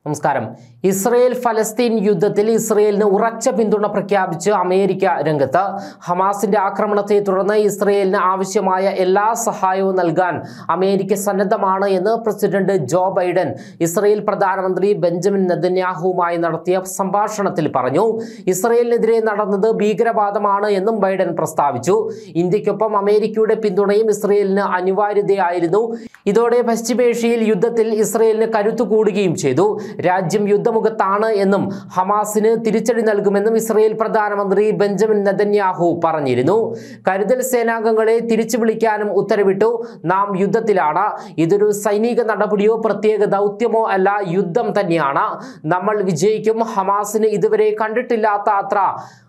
നമസ്കാരം ഇസ്രയേൽ ഫലസ്തീൻ യുദ്ധത്തിൽ ഇസ്രയേലിന് ഉറച്ച പിന്തുണ പ്രഖ്യാപിച്ച് അമേരിക്ക രംഗത്ത് ഹമാസിന്റെ ആക്രമണത്തെ തുടർന്ന് ഇസ്രയേലിന് ആവശ്യമായ എല്ലാ സഹായവും നൽകാൻ അമേരിക്ക സന്നദ്ധമാണ് എന്ന് പ്രസിഡന്റ് ജോ ബൈഡൻ ഇസ്രയേൽ പ്രധാനമന്ത്രി ബെഞ്ചമിൻ നെതന്യാഹുവുമായി നടത്തിയ സംഭാഷണത്തിൽ പറഞ്ഞു ഇസ്രയേലിനെതിരെ നടന്നത് ഭീകരവാദമാണ് എന്നും ബൈഡൻ പ്രസ്താവിച്ചു ഇന്ത്യക്കൊപ്പം അമേരിക്കയുടെ പിന്തുണയും ഇസ്രയേലിന് അനിവാര്യതയായിരുന്നു ഇതോടെ പശ്ചിമേഷ്യയിൽ യുദ്ധത്തിൽ ഇസ്രയേലിന് കരുത്തു കൂടുകയും ചെയ്തു രാജ്യം യുദ്ധമുഖത്താണ് എന്നും ഹമാസിന് തിരിച്ചടി നൽകുമെന്നും ഇസ്രയേൽ പ്രധാനമന്ത്രി ബെഞ്ചമിൻ നെതന്യാഹു പറഞ്ഞിരുന്നു കരുതൽ സേനാംഗങ്ങളെ തിരിച്ചു വിളിക്കാനും ഉത്തരവിട്ടു നാം യുദ്ധത്തിലാണ് ഇതൊരു സൈനിക നടപടിയോ പ്രത്യേക ദൗത്യമോ അല്ല യുദ്ധം തന്നെയാണ് നമ്മൾ വിജയിക്കും ഹമാസിന് ഇതുവരെ കണ്ടിട്ടില്ലാത്ത അത്ര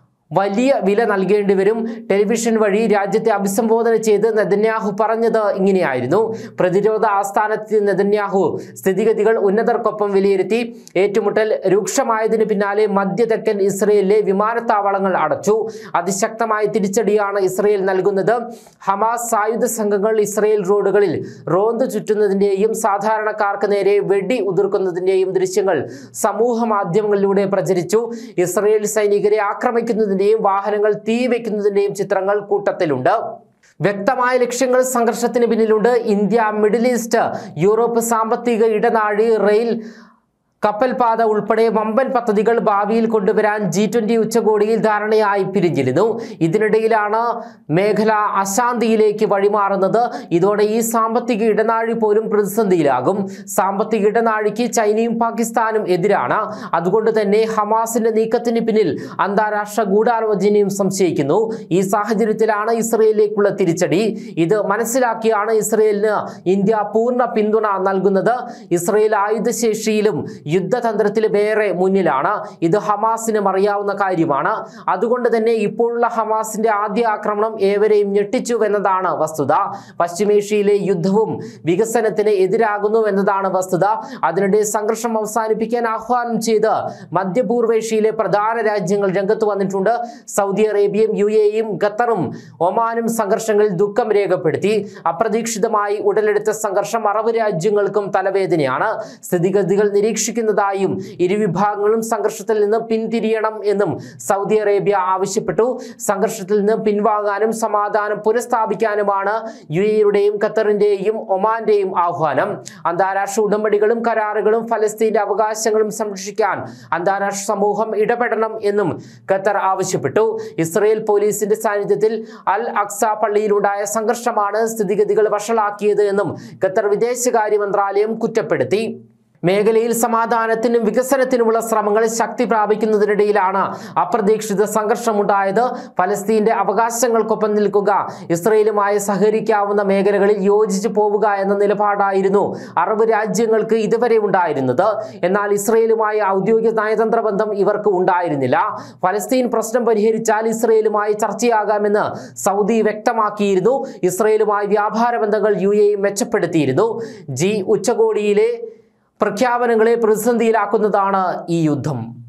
വലിയ വില നൽകേണ്ടി വരും ടെലിവിഷൻ വഴി രാജ്യത്തെ അഭിസംബോധന ചെയ്ത് നെതന്യാഹു പറഞ്ഞത് ഇങ്ങനെയായിരുന്നു പ്രതിരോധ ആസ്ഥാനത്ത് നെതന്യാഹു സ്ഥിതിഗതികൾ ഉന്നതർക്കൊപ്പം വിലയിരുത്തി ഏറ്റുമുട്ടൽ രൂക്ഷമായതിനു പിന്നാലെ മധ്യ തെക്കൻ ഇസ്രയേലിലെ വിമാനത്താവളങ്ങൾ അടച്ചു അതിശക്തമായ തിരിച്ചടിയാണ് ഇസ്രയേൽ നൽകുന്നത് ഹമാസ് സായുധ സംഘങ്ങൾ ഇസ്രയേൽ റോഡുകളിൽ റോന്ത് ചുറ്റുന്നതിന്റെയും സാധാരണക്കാർക്ക് നേരെ വെടി ഉതിർക്കുന്നതിന്റെയും ദൃശ്യങ്ങൾ സമൂഹ മാധ്യമങ്ങളിലൂടെ പ്രചരിച്ചു ഇസ്രയേൽ സൈനികരെ ആക്രമിക്കുന്നതിന്റെയും വാഹനങ്ങൾ തീ വെക്കുന്നതിന്റെയും ചിത്രങ്ങൾ കൂട്ടത്തിലുണ്ട് വ്യക്തമായ ലക്ഷ്യങ്ങൾ സംഘർഷത്തിന് പിന്നിലുണ്ട് ഇന്ത്യ മിഡിൽ ഈസ്റ്റ് യൂറോപ്പ് സാമ്പത്തിക ഇടനാഴി റെയിൽ കപ്പൽപാത ഉൾപ്പെടെ വമ്പൻ പദ്ധതികൾ ഭാവിയിൽ കൊണ്ടുവരാൻ ജി ട്വന്റി ഉച്ചകോടിയിൽ ധാരണയായി പിരിഞ്ഞിരുന്നു ഇതിനിടയിലാണ് മേഖല അശാന്തിയിലേക്ക് വഴിമാറുന്നത് ഇതോടെ ഈ സാമ്പത്തിക ഇടനാഴി പോലും പ്രതിസന്ധിയിലാകും സാമ്പത്തിക ഇടനാഴിക്ക് ചൈനയും പാകിസ്ഥാനും എതിരാണ് അതുകൊണ്ട് തന്നെ ഹമാസിന്റെ നീക്കത്തിന് പിന്നിൽ അന്താരാഷ്ട്ര ഗൂഢാലോചനയും സംശയിക്കുന്നു ഈ സാഹചര്യത്തിലാണ് ഇസ്രയേലിലേക്കുള്ള തിരിച്ചടി ഇത് മനസ്സിലാക്കിയാണ് ഇസ്രയേലിന് ഇന്ത്യ പൂർണ്ണ പിന്തുണ നൽകുന്നത് ഇസ്രയേൽ ആയുധശേഷിയിലും യുദ്ധതന്ത്രത്തിലും ഏറെ മുന്നിലാണ് ഇത് ഹമാസിനും അറിയാവുന്ന കാര്യമാണ് അതുകൊണ്ട് തന്നെ ഇപ്പോഴുള്ള ഹമാസിന്റെ ആദ്യ ആക്രമണം ഏവരെയും ഞെട്ടിച്ചു എന്നതാണ് വസ്തുത പശ്ചിമേഷ്യയിലെ യുദ്ധവും വികസനത്തിന് എതിരാകുന്നു എന്നതാണ് വസ്തുത അതിനിടെ സംഘർഷം അവസാനിപ്പിക്കാൻ ആഹ്വാനം ചെയ്ത് മധ്യപൂർവേഷ്യയിലെ പ്രധാന രാജ്യങ്ങൾ രംഗത്ത് വന്നിട്ടുണ്ട് സൗദി അറേബ്യയും യു എയും ഖത്തറും ഒമാനും സംഘർഷങ്ങളിൽ ദുഃഖം രേഖപ്പെടുത്തി അപ്രതീക്ഷിതമായി ഉടലെടുത്ത സംഘർഷം അറബ് രാജ്യങ്ങൾക്കും തലവേദനയാണ് സ്ഥിതിഗതികൾ നിരീക്ഷിക്കുന്നതായും ഇരുവിഭാഗങ്ങളും സംഘർഷത്തിൽ നിന്ന് പിന്തിരിയണം എന്നും സൗദി അറേബ്യ ആവശ്യപ്പെട്ടു സംഘർഷത്തിൽ നിന്ന് പിൻവാങ്ങാനും സമാധാനം പുനഃസ്ഥാപിക്കാനുമാണ് യു എയുടെയും ഖത്തറിന്റെയും ഒമാന്റെയും ആഹ്വാനം അന്താരാഷ്ട്ര ഉടമ്പടികളും കരാറുകളും ഫലസ്തീന്റെ അവകാശങ്ങളും സംരക്ഷിക്കാൻ അന്താരാഷ്ട്ര സമൂഹം ഇടപെടണം എന്നും ഖത്തർ ആവശ്യപ്പെട്ടു ഇസ്രയേൽ പോലീസിന്റെ സാന്നിധ്യത്തിൽ അൽ അക്സ പള്ളിയിലുണ്ടായ സംഘർഷമാണ് സ്ഥിതിഗതികൾ വഷളാക്കിയത് എന്നും ഖത്തർ വിദേശകാര്യ മന്ത്രാലയം കുറ്റപ്പെടുത്തി മേഖലയിൽ സമാധാനത്തിനും വികസനത്തിനുമുള്ള ശ്രമങ്ങൾ ശക്തി പ്രാപിക്കുന്നതിനിടയിലാണ് അപ്രതീക്ഷിത സംഘർഷമുണ്ടായത് ഫലസ്തീന്റെ അവകാശങ്ങൾക്കൊപ്പം നിൽക്കുക ഇസ്രയേലുമായി സഹകരിക്കാവുന്ന മേഖലകളിൽ യോജിച്ചു പോവുക എന്ന നിലപാടായിരുന്നു അറബ് രാജ്യങ്ങൾക്ക് ഇതുവരെ ഉണ്ടായിരുന്നത് എന്നാൽ ഇസ്രയേലുമായി ഔദ്യോഗിക നയതന്ത്ര ബന്ധം ഇവർക്ക് ഉണ്ടായിരുന്നില്ല ഫലസ്തീൻ പ്രശ്നം പരിഹരിച്ചാൽ ഇസ്രയേലുമായി ചർച്ചയാകാമെന്ന് സൗദി വ്യക്തമാക്കിയിരുന്നു ഇസ്രയേലുമായി വ്യാപാര ബന്ധങ്ങൾ യു എ മെച്ചപ്പെടുത്തിയിരുന്നു ജി ഉച്ചകോടിയിലെ പ്രഖ്യാപനങ്ങളെ പ്രതിസന്ധിയിലാക്കുന്നതാണ് ഈ യുദ്ധം